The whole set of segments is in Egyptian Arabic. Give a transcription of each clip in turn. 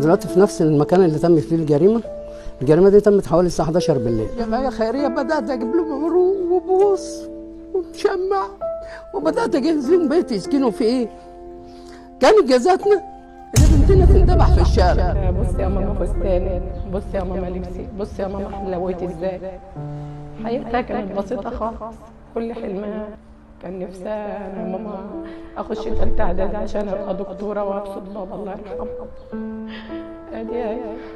دلوقتي في نفس المكان اللي تم فيه الجريمه الجريمه دي تمت حوالي الساعه 11 بالليل جمعيه خيريه بدات اجيب لهم عروق وبوص ومشمع وبدات اجهز لهم بيت يسكنوا فيه كانت جزاتنا ان بنتنا تندبح في الشارع بص يا ماما فستاني بص يا ماما لبسي بص يا ماما حلويتي ازاي حياتها كانت بسيطة خالص كل حلمها كان نفسها انا ماما اخش تالتة اعدادي عشان ابقى دكتورة وابسط بابا الله يرحمه ادي هي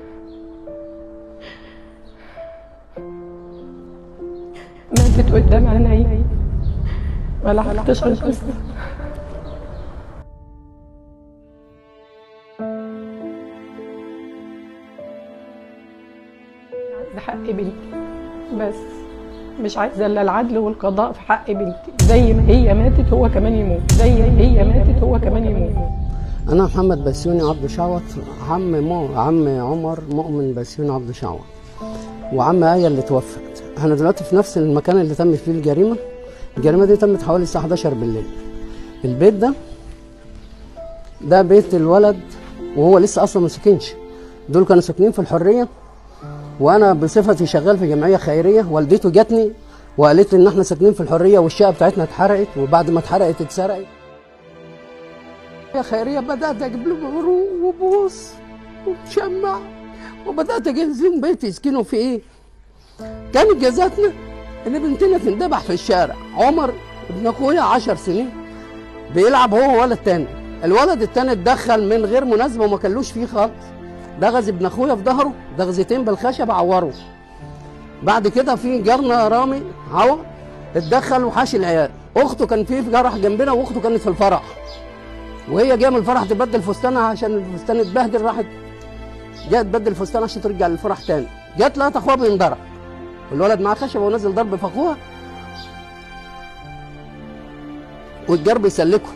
ماتت قدام عيني ما لحقتش القصة عايزة حق بنتي بس مش عايزة إلا العدل والقضاء في حق بنتي زي ما هي ماتت هو كمان يموت زي ما هي ماتت هو كمان يموت انا محمد بسيوني عبد شعوط عم مو عم عمر مؤمن بسيوني عبد شعوط وعم آية اللي توفت احنا دلوقتي في نفس المكان اللي تم فيه الجريمه الجريمه دي تمت حوالي الساعه 11 بالليل البيت ده ده بيت الولد وهو لسه اصلا ما سكنش دول كانوا ساكنين في الحريه وانا بصفتي شغال في جمعيه خيريه والدته جاتني وقالت لي ان احنا ساكنين في الحريه والشقه بتاعتنا اتحرقت وبعد ما اتحرقت اتسرقت يا خيريه بدات اجيب لهم عروق وبوص ومشمع وبدات اجهز لهم بيت يسكنوا فيه كانت جزاتنا ان بنتنا تندبح في الشارع عمر ابن اخويا 10 سنين بيلعب هو وولد تاني الولد التاني اتدخل من غير مناسبه وما كلوش فيه خالص دغز ابن اخويا في ظهره دغزتين بالخشب عوره بعد كده في جارنا رامي عوى اتدخل وحاش العيال اخته كان في جرح جنبنا واخته كانت في الفرح وهي جايه من الفرح تبدل فستانها عشان الفستان اتبهدل راحت جايه تبدل الفستان عشان ترجع للفرح تاني جت لقت اخوها بينضرب والولد معاه خشبه ونزل ضرب في اخوها والجار بيسلكه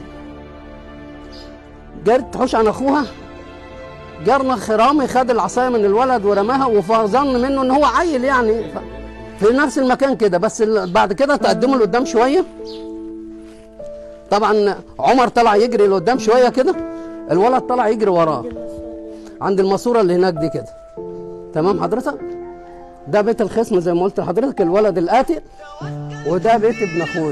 جت تحوش عن اخوها جارنا خرامي خد العصايه من الولد ورماها وظن منه ان هو عيل يعني ف- في نفس المكان كده بس ال- بعد كده تقدموا لقدام شويه طبعا عمر طلع يجري لقدام شويه كده الولد طلع يجري وراه عند الماسوره اللي هناك دي كده تمام حضرتك ده بيت الخصم زي ما قلت لحضرتك الولد القاتل وده بيت ابن اخويا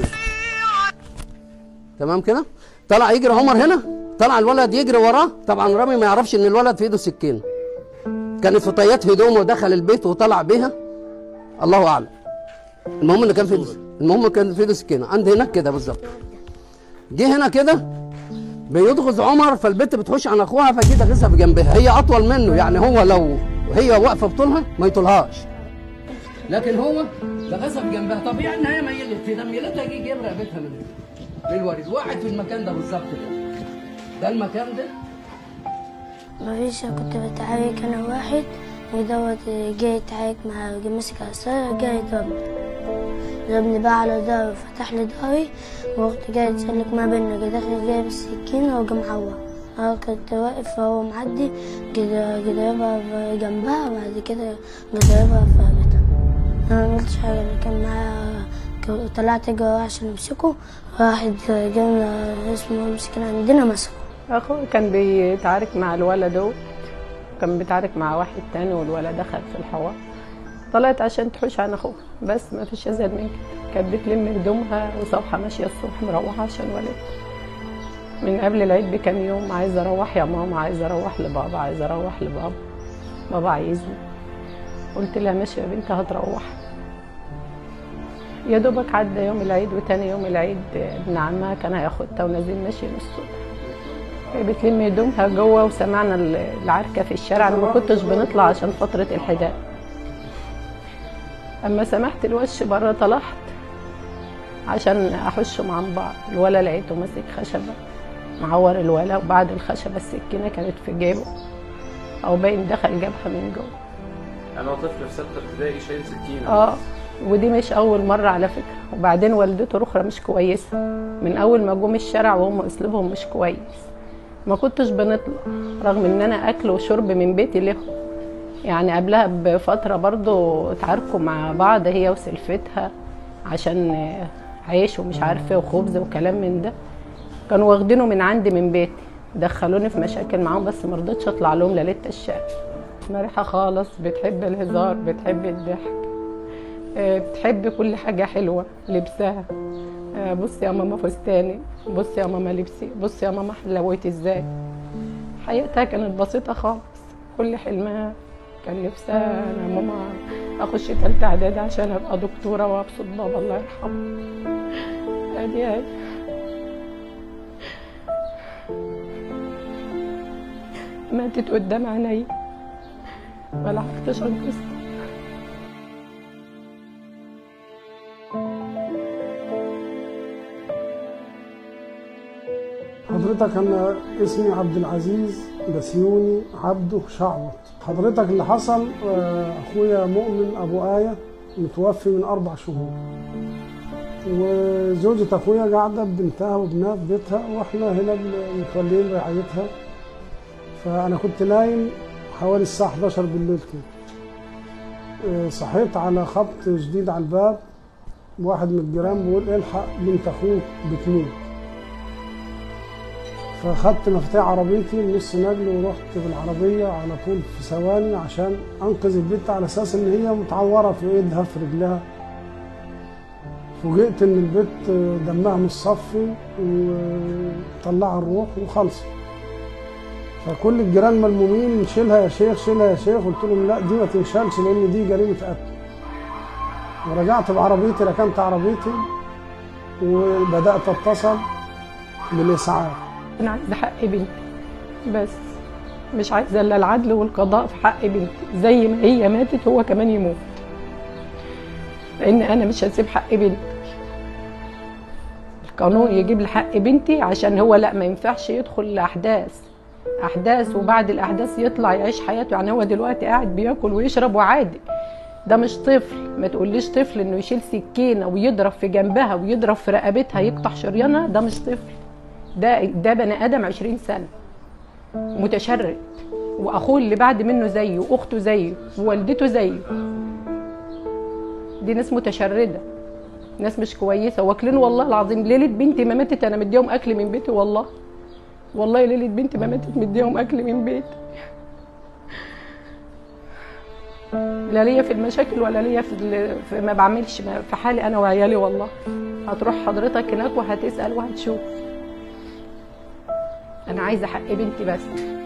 تمام كده طلع يجري عمر هنا طلع الولد يجري وراه طبعا رامي ما يعرفش ان الولد في ايده سكينه كانت في طيات هدومه ودخل البيت وطلع بيها الله اعلم المهم ان كان في ايده المهم كان في ايده سكينه عند هناك كده بالظبط جه هنا كده بيضغط عمر فالبنت بتخش عن اخوها فجه دغسها بجنبها هي اطول منه يعني هو لو هي واقفه بطولها ما يطولهاش لكن هو دغسها بجنبها طبيعي ان هي ميلت في ميلتها يجي يجيب رقبتها من للوريد وقعت في المكان ده بالظبط كده ده المكان ده مفيش كنت بتعارك انا واحد ودوت جاي يتعارك مع جاي ماسك عصاية جاي يضربني ضربني بقى على ظهري وفتح لي ظهري واختي جاي تسلك ما بينا جاي داخل جايب السكينة وجا معور انا كنت واقف وهو معدي جا جا ضربها في جنبها وبعد كده جا ضربها في رقبتها انا معملتش حاجة اللي كان معايا ك- طلعت اجري وراه عشان امسكه واحد جالنا اسمه مسكين عندنا مسكه اخوه كان بيتعارك مع الولد ده كان بيتعارك مع واحد تاني والولد دخل في الحوار طلعت عشان تحوش عن اخوها بس ما فيش ازيد من كده كانت بتلم هدومها وصبحة ماشية الصبح مروحة عشان ولد من قبل العيد بكام يوم عايزة اروح يا ماما عايزة اروح لبابا عايزة اروح لبابا بابا عايزني قلت لها ماشي يا بنت هتروح يا دوبك عدى يوم العيد وتاني يوم العيد ابن عمها كان هياخدها ونازلين ماشيين الصبح هي بتلم هدومها جوه وسمعنا العركه في الشارع انا ما كنتش بنطلع عشان فتره الحداد اما سمحت الوش بره طلعت عشان احشهم عن بعض الولا لقيته ماسك خشبه معور الولا وبعد الخشبه السكينه كانت في جيبه او باين دخل جابها من جوه انا طفل في سته ابتدائي شايل سكينه اه ودي مش اول مره على فكره وبعدين والدته الاخرى مش كويسه من اول ما جم الشارع وهم اسلوبهم مش كويس ما كنتش بنطلع رغم ان انا اكل وشرب من بيتي لهم يعني قبلها بفتره برضو اتعاركوا مع بعض هي وسلفتها عشان عيش ومش عارفه وخبز وكلام من ده كانوا واخدينه من عندي من بيتي دخلوني في مشاكل معاهم بس ما رضيتش اطلع لهم ليله الشقه مرحه خالص بتحب الهزار بتحب الضحك آه، بتحب كل حاجه حلوه لبسها آه، بص يا ماما فستاني بص يا ماما لبسي بص يا ماما حلويت ازاي حياتها كانت بسيطه خالص كل حلمها كان نفسها انا ماما اخش تالتة اعدادي عشان ابقى دكتوره وابسط بابا الله يرحمه ادي هاي ماتت قدام عيني ولا عرفتش انقذها حضرتك انا اسمي عبد العزيز بسيوني عبده شعوط حضرتك اللي حصل آه، اخويا مؤمن ابو ايه متوفي من اربع شهور وزوجة اخويا قاعده ببنتها وابنها في بيتها واحنا هنا بن- متولين رعايتها فانا كنت نايم حوالي الساعه 11 بالليل كده آه، صحيت على خبط جديد على الباب واحد من الجيران بيقول الحق بنت اخوك بتموت فاخدت مفتاح عربيتي نص نجل ورحت بالعربية على طول في ثواني عشان انقذ البنت على اساس ان هي متعورة في ايدها في رجلها فوجئت ان البنت دمها مش صفي وطلع الروح وخلص فكل الجيران ملمومين شيلها يا شيخ شيلها يا شيخ قلت لهم لا دي ما تنشالش لان دي جريمة قتل ورجعت بعربيتي ركنت عربيتي وبدأت اتصل بالإسعاف انا عايزه حق بنتي بس مش عايزه الا العدل والقضاء في حق بنتي زي ما هي ماتت هو كمان يموت لان انا مش هسيب حق بنتي القانون يجيب لي حق بنتي عشان هو لا ما ينفعش يدخل لاحداث احداث وبعد الاحداث يطلع يعيش حياته يعني هو دلوقتي قاعد بياكل ويشرب وعادي ده مش طفل ما تقوليش طفل انه يشيل سكينه ويضرب في جنبها ويضرب في رقبتها يقطع شريانها ده مش طفل ده ده بني ادم 20 سنه متشرد واخوه اللي بعد منه زيه واخته زيه ووالدته زيه دي ناس متشرده ناس مش كويسه واكلين والله العظيم ليله بنتي ما ماتت انا مديهم اكل من بيتي والله والله ليله بنتي ما ماتت مديهم اكل من بيتي لا ليا في المشاكل ولا ليا في, ال- في ما بعملش ما- في حالي انا وعيالي والله هتروح حضرتك هناك وهتسال وهتشوف انا عايزه حق بنتي بس